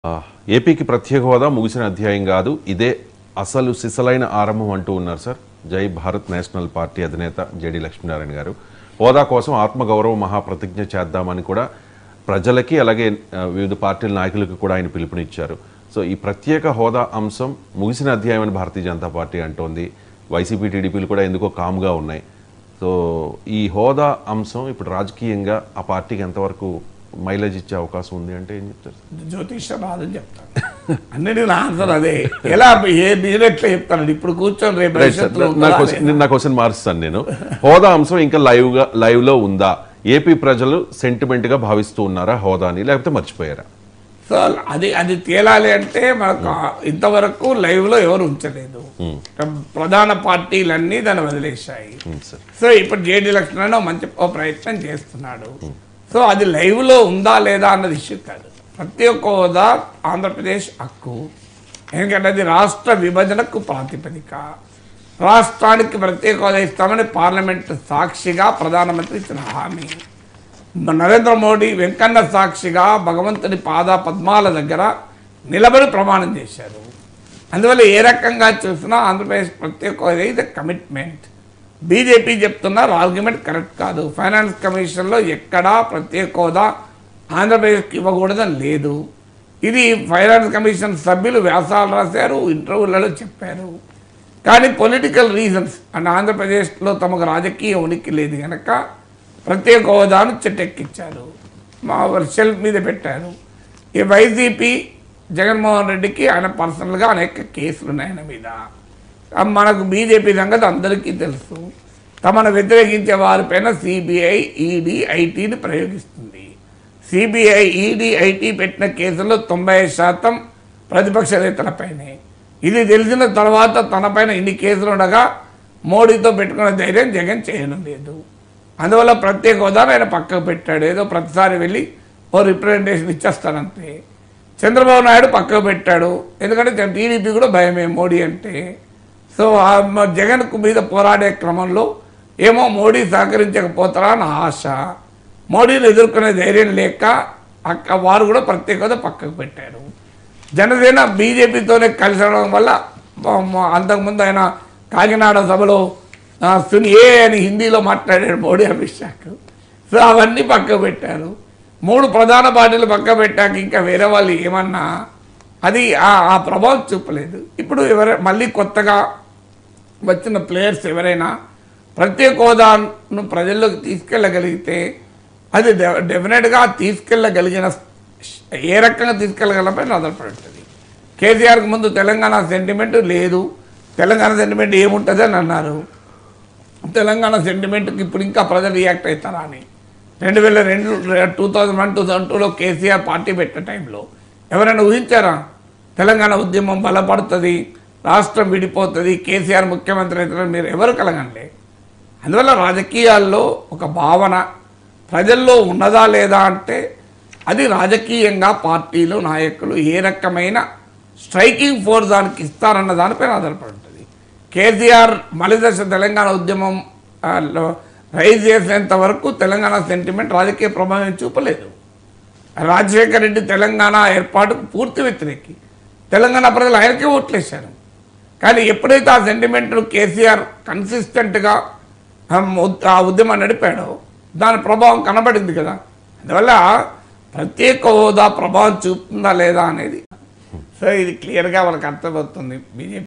ఆ, ఏపీకి ప్రత్యేక హోదా ముగిసిన అధ్యాయం కాదు ఇదే అసలు సిసలైన ఆరంభం అంటూ ఉన్నారు sir Jai Bharat national party అధినేత జేడి లక్ష్మీనారాయణ గారు హోదా కోసం ఆత్మగౌరవ మహాప్రతిజ్ఞ చేద్దామని కూడా ప్రజలకి అలాగే ఆ, వివిధ పార్టీల నాయకులకు కూడా ఆయన పిలుపునిచ్చారు సో ఈ ప్రత్యేక హోదా అంశం ముగిసిన అధ్యాయం అని భారతీయ జనతా పార్టీ అంటోంది వైసీపీ టీడీపీలు కూడా ఎందుకో కామ్గా ఉన్నాయి సో ఈ హోదా అంశం ఇప్పుడు రాజకీయంగా ఆ పార్టీకి ఎంతవరకు మైలేజ్ ఇచ్చే అవకాశం ఉంది అంటే ఏం చెప్తారు సార్? జ్యోతిష్యం రాదని చెప్తాను అన్నిటి నా ఆన్సర్ అదే ఎలా ఏ నేను ఎట్లా చెప్తాను ఇప్పుడు కూర్చొని రేపు రైట్ సార్ భవిష్యత్తులో నా ఉంటుందా క్వశ్చన్ లేదా? నా క్వశ్చన్ మారుస్తాను నేను హోదా అంశం ఇంకా లైవ్ గా లైవ్ లో ఉందా ఏపీ ప్రజలు సెంటిమెంట్ గా భావిస్తూ ఉన్నారా హోదాని లేకపోతే మర్చిపోయారా సో అది అది తేలాలి అంటే మనకు ఆ- ఇంతవరకు లైవ్ లో ఎవరు ఉంచలేదు ప్రధాన పార్టీలన్నీ దాన్ని వదిలేశాయి ఉమ్, సార్ సో ఇప్పుడు జేడీ లక్ష్మణ్ మంచి ఓ ప్రయత్నం చేస్తున్నాడు సో అది లైవ్ లో ఉందా లేదా అన్నది ఇష్యూ కాదు ప్రతి ఒక్క హోదా ఆంధ్రప్రదేశ్ హక్కు ఎందుకంటే అది రాష్ట్ర విభజనకు ప్రాతిపదిక రాష్ట్రానికి ప్రత్యేక హోదా ఇస్తామని పార్లమెంట్ సాక్షిగా ప్రధానమంత్రి ఇచ్చిన హామీ నరేంద్ర మోడీ వెంకన్న సాక్షిగా భగవంతుని పాద పద్మాల దగ్గర నిలబడి ప్రమాణం చేశారు అందువల్ల ఏ రకంగా చూసినా ఆంధ్రప్రదేశ్ ప్రత్యేక హోదా ఇది కమిట్మెంట్ బీజేపీ చెప్తున్నారు ఆర్గ్యుమెంట్ కరెక్ట్ కాదు ఫైనాన్స్ కమిషన్లో ఎక్కడా ప్రత్యేక హోదా ఆంధ్రప్రదేశ్కి ఇవ్వకూడదని లేదు ఇది ఫైనాన్స్ కమిషన్ సభ్యులు వ్యాసాలు రాశారు ఇంటర్వ్యూలలో చెప్పారు కానీ పొలిటికల్ రీజన్స్ అండ్ ఆంధ్రప్రదేశ్లో తమకు రాజకీయ ఉనికి లేదు కనుక ప్రత్యేక హోదాను చెట్టెక్కించారు మా షెల్ఫ్ మీద పెట్టారు ఈ వైసీపీ జగన్మోహన్ రెడ్డికి ఆయన పర్సనల్గా అనేక కేసులు ఉన్నాయి ఆయన మీద ఆ మనకు బీజేపీ సంగతి అందరికీ తెలుసు తమను వ్యతిరేకించే వారిపైన సిబిఐ ఈడీ ఐటీని ప్రయోగిస్తుంది సిబిఐ ఈడీ ఐటీ పెట్టిన కేసుల్లో తొంభై శాతం ప్రతిపక్ష నేతలపైనే ఇది తెలిసిన తర్వాత తనపైన ఇన్ని కేసులు ఉండగా మోడీతో పెట్టుకున్న ధైర్యం జగన్ చేయడం లేదు అందువల్ల ప్రత్యేక హోదాను ఆయన పక్కకు పెట్టాడు ఏదో ప్రతిసారి వెళ్ళి ఓ రిప్రజెంటేషన్ ఇచ్చేస్తానంతే చంద్రబాబు నాయుడు పక్కకు పెట్టాడు ఎందుకంటే టీడీపీ కూడా భయమే మోడీ అంటే సో ఆ మ- జగన్కు మీద పోరాడే క్రమంలో ఏమో మోడీ సహకరించకపోతారా అని ఆశ మోడీని ఎదుర్కొనే ధైర్యం లేక అక్క వారు కూడా ప్రత్యేక హోదా పక్కకు పెట్టారు జనసేన బీజేపీతోనే కలిసి ఉండడం వల్ల మ- మ- అంతకుముందు ఆయన కాకినాడ సభలో ఆ, సునియే అని హిందీలో మాట్లాడాడు మోడీ అమిత్ షాకు సో అవన్నీ పక్కకు పెట్టారు మూడు ప్రధాన పార్టీలు పక్క పెట్టాక ఇంకా వేరే వాళ్ళు ఏమన్నా అది ఆ- ఆ ప్రభావం చూపలేదు ఇప్పుడు ఎవర మళ్ళీ కొత్తగా వచ్చిన ప్లేయర్స్ ఎవరైనా ప్రత్యేక హోదాను ప్రజల్లోకి తీసుకెళ్ళగలిగితే అది డె- డెఫినెట్గా తీసుకెళ్ళగలిగిన ఏ రకంగా తీసుకెళ్ళగలపై ఆధారపడి ఉంటుంది కేసీఆర్కి ముందు తెలంగాణ సెంటిమెంట్ లేదు తెలంగాణ సెంటిమెంట్ ఏముంటుంది అని అన్నారు తెలంగాణ సెంటిమెంట్కి ఇప్పుడు ఇంకా ప్రజలు రియాక్ట్ అవుతారా అని రెండు వేల రెండు two thousand one two thousand టూలో కేసీఆర్ పార్టీ పెట్టిన టైంలో ఎవరైనా ఊహించారా తెలంగాణ ఉద్యమం బలపడుతుంది రాష్ట్రం విడిపోతుంది కేసీఆర్ ముఖ్యమంత్రి అవుతారని మీరు ఎవరు కలగండి అందువల్ల రాజకీయాల్లో ఒక భావన ప్రజల్లో ఉన్నదా లేదా అంటే అది రాజకీయంగా పార్టీలు నాయకులు ఏ రకమైన స్ట్రైకింగ్ ఫోర్స్ దానికి ఇస్తారన్న దానిపైన ఆధారపడి ఉంటుంది కేసీఆర్ మలిదశ తెలంగాణ ఉద్యమం ఆ, లో రైజ్ చేసేంత వరకు తెలంగాణ సెంటిమెంట్ రాజకీయ ప్రభావం చూపలేదు రాజశేఖర రెడ్డి తెలంగాణ ఏర్పాటుకు పూర్తి వ్యతిరేకి తెలంగాణ ప్రజలు ఆయనకే ఓట్లేశారు కానీ ఎప్పుడైతే ఆ సెంటిమెంట్ కేసీఆర్ కన్సిస్టెంట్గా ఆ ఉద్యమం నడిపాడో దాని ప్రభావం కనబడింది కదా అందువల్ల ప్రత్యేక హోదా ప్రభావం చూపుతుందా లేదా అనేది సో ఇది క్లియర్గా వాళ్ళకి అర్థమవుతుంది బీజేపీ